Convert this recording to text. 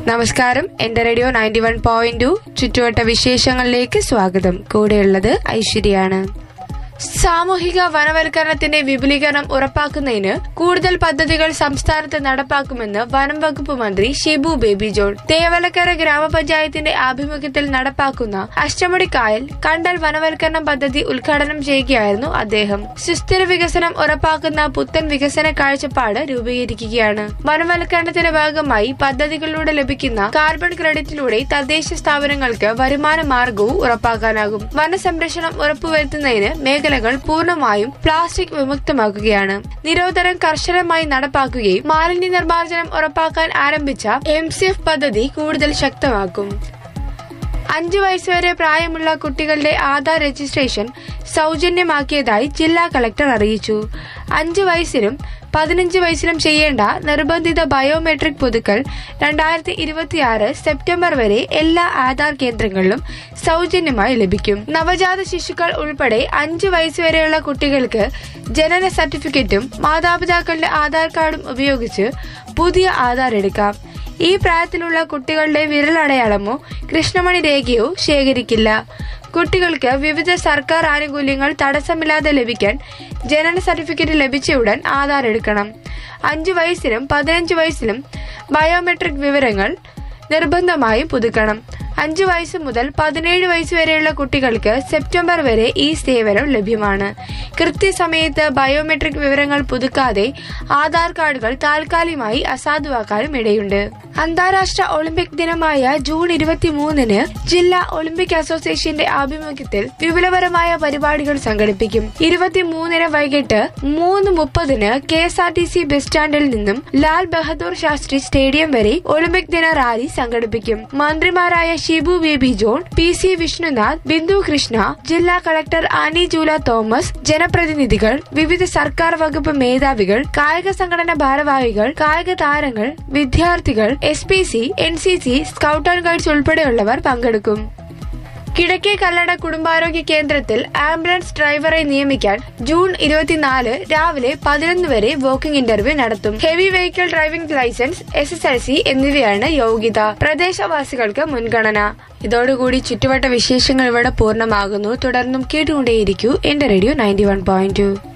നമസ്കാരം എന്റെ radio ninety one point two ചുറ്റുവട്ട വിശേഷങ്ങളിലേക്ക് സ്വാഗതം കൂടെയുള്ളത് ഐശ്വര്യാണ് സാമൂഹിക വനവൽക്കരണത്തിന്റെ വിപുലീകരണം ഉറപ്പാക്കുന്നതിന് കൂടുതൽ പദ്ധതികൾ സംസ്ഥാനത്ത് നടപ്പാക്കുമെന്ന് വനം വകുപ്പ് മന്ത്രി ഷിബു ബേബി ജോൺ തേവലക്കര ഗ്രാമപഞ്ചായത്തിന്റെ ആഭിമുഖ്യത്തിൽ നടപ്പാക്കുന്ന അഷ്ടമുടി കായൽ കണ്ടൽ വനവൽക്കരണ പദ്ധതി ഉദ്ഘാടനം ചെയ്യുകയായിരുന്നു അദ്ദേഹം സുസ്ഥിര വികസനം ഉറപ്പാക്കുന്ന പുത്തൻ വികസന കാഴ്ചപ്പാട് രൂപീകരിക്കുകയാണ് വനവൽക്കരണത്തിന്റെ ഭാഗമായി പദ്ധതികളിലൂടെ ലഭിക്കുന്ന കാർബൺ ക്രെഡിറ്റിലൂടെ തദ്ദേശ സ്ഥാപനങ്ങൾക്ക് വരുമാന മാർഗവും ഉറപ്പാക്കാനാകും വനസംരക്ഷണം ഉറപ്പുവരുത്തുന്നതിന് മേഖലകൾ പൂർണ്ണമായും പ്ലാസ്റ്റിക് വിമുക്തമാക്കുകയാണ് നിരോധനം കർശനമായി നടപ്പാക്കുകയും മാലിന്യ നിർമ്മാർജ്ജനം ഉറപ്പാക്കാൻ ആരംഭിച്ച എം പദ്ധതി കൂടുതൽ ശക്തമാക്കും അഞ്ചു വയസ്സുവരെ പ്രായമുള്ള കുട്ടികളുടെ ആധാർ രജിസ്ട്രേഷൻ സൗജന്യമാക്കിയതായി ജില്ലാ കളക്ടർ അറിയിച്ചു അഞ്ചു വയസ്സിനും പതിനഞ്ച് വയസ്സിലും ചെയ്യേണ്ട നിർബന്ധിത ബയോമെട്രിക് പുതുക്കൽ രണ്ടായിരത്തി ഇരുപത്തിയാറ് സെപ്റ്റംബർ വരെ എല്ലാ ആധാർ കേന്ദ്രങ്ങളിലും സൗജന്യമായി ലഭിക്കും നവജാത ശിശുക്കൾ ഉൾപ്പെടെ അഞ്ചു വയസ്സുവരെയുള്ള കുട്ടികൾക്ക് ജനന സർട്ടിഫിക്കറ്റും മാതാപിതാക്കളുടെ ആധാർ കാർഡും ഉപയോഗിച്ച് പുതിയ ആധാർ എടുക്കാം ഈ പ്രായത്തിലുള്ള കുട്ടികളുടെ വിരലടയാളമോ കൃഷ്ണമണി രേഖയോ ശേഖരിക്കില്ല കുട്ടികൾക്ക് വിവിധ സർക്കാർ ആനുകൂല്യങ്ങൾ തടസ്സമില്ലാതെ ലഭിക്കാൻ ജനന സർട്ടിഫിക്കറ്റ് ലഭിച്ചയുടൻ ആധാർ എടുക്കണം അഞ്ചു വയസ്സിലും പതിനഞ്ച് വയസ്സിലും ബയോമെട്രിക് വിവരങ്ങൾ നിർബന്ധമായും പുതുക്കണം അഞ്ചു വയസ്സ് മുതൽ പതിനേഴ് വയസ്സ് വരെയുള്ള കുട്ടികൾക്ക് സെപ്റ്റംബർ വരെ ഈ സേവനം ലഭ്യമാണ് കൃത്യസമയത്ത് ബയോമെട്രിക് വിവരങ്ങൾ പുതുക്കാതെ ആധാർ കാർഡുകൾ താൽക്കാലികമായി അസാധുവാക്കാനും ഇടയുണ്ട് അന്താരാഷ്ട്ര ഒളിമ്പിക് ദിനമായ ജൂൺ ഇരുപത്തിമൂന്നിന് ജില്ലാ ഒളിമ്പിക് അസോസിയേഷന്റെ ആഭിമുഖ്യത്തിൽ വിപുലപരമായ പരിപാടികൾ സംഘടിപ്പിക്കും ഇരുപത്തിമൂന്നിന് വൈകിട്ട് മൂന്ന് മുപ്പതിന് K S R T C bus സ്റ്റാൻഡിൽ നിന്നും ലാൽ ബഹദൂർ ശാസ്ത്രി സ്റ്റേഡിയം വരെ ഒളിമ്പിക് ദിന റാലി സംഘടിപ്പിക്കും മന്ത്രിമാരായ ഷിബു ബേബി ജോൺ പി സി വിഷ്ണുനാഥ് ബിന്ദു കൃഷ്ണ ജില്ലാ കളക്ടർ ആനി ജൂല തോമസ് ജനപ്രതിനിധികൾ വിവിധ സർക്കാർ വകുപ്പ് മേധാവികൾ കായിക സംഘടന ഭാരവാഹികൾ കായിക താരങ്ങൾ വിദ്യാർത്ഥികൾ S P C N C C scout and guides ഉൾപ്പെടെയുള്ളവർ പങ്കെടുക്കും കിഴക്കേ കല്ലട കുടുംബാരോഗ്യ കേന്ദ്രത്തിൽ ആംബുലൻസ് ഡ്രൈവറെ നിയമിക്കാൻ ജൂൺ ഇരുപത്തിനാല് രാവിലെ പതിനൊന്ന് വരെ വോക്കിംഗ് ഇന്റർവ്യൂ നടത്തും heavy vehicle driving licence S S L C എന്നിവയാണ് യോഗ്യത പ്രദേശവാസികൾക്ക് മുൻഗണന ഇതോടുകൂടി ചുറ്റുവട്ട വിശേഷങ്ങൾ ഇവിടെ പൂർണ്ണമാകുന്നു തുടർന്നും കേട്ടുകൊണ്ടേയിരിക്കൂ എന്റെ radio ninety one point to